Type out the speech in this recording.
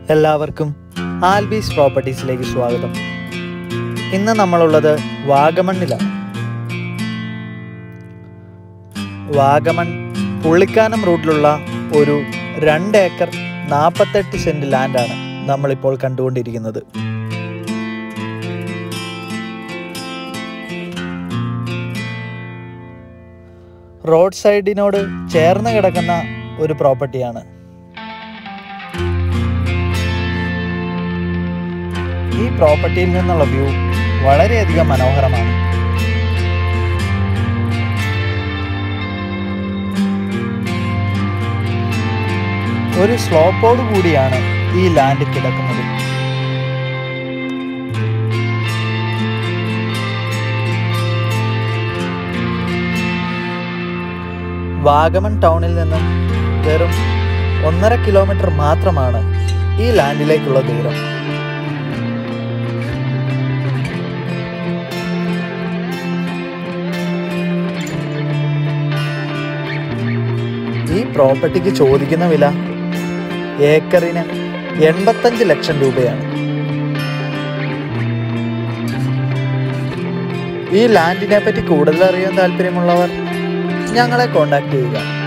എല്ലാവർക്കും ആൽബീസ് പ്രോപ്പർട്ടീസിലേക്ക് സ്വാഗതം ഇന്ന് നമ്മളുള്ളത് വാഗമണ്ണിലാണ് വാഗമൺ പുള്ളിക്കാനം റൂട്ടിലുള്ള ഒരു രണ്ട് ഏക്കർ നാൽപ്പത്തെട്ട് സെന്റ് ലാൻഡാണ് നമ്മളിപ്പോൾ കണ്ടുകൊണ്ടിരിക്കുന്നത് റോഡ് സൈഡിനോട് ചേർന്ന് കിടക്കുന്ന ഒരു പ്രോപ്പർട്ടിയാണ് ഈ പ്രോപ്പർട്ടിയിൽ നിന്നുള്ള വ്യൂ വളരെയധികം മനോഹരമാണ് ഒരു സ്ലോപ്പോട് കൂടിയാണ് ഈ ലാൻഡ് കിടക്കുന്നത് വാഗമൺ ടൗണിൽ നിന്നും വെറും ഒന്നര കിലോമീറ്റർ മാത്രമാണ് ഈ ലാൻഡിലേക്കുള്ള ദൂരം ഈ പ്രോപ്പർട്ടിക്ക് ചോദിക്കുന്ന വില ഏക്കറിന് എൺപത്തഞ്ച് ലക്ഷം രൂപയാണ് ഈ ലാൻഡിനെ പറ്റി കൂടുതൽ അറിയാൻ താല്പര്യമുള്ളവർ ഞങ്ങളെ കോൺടാക്ട് ചെയ്യുക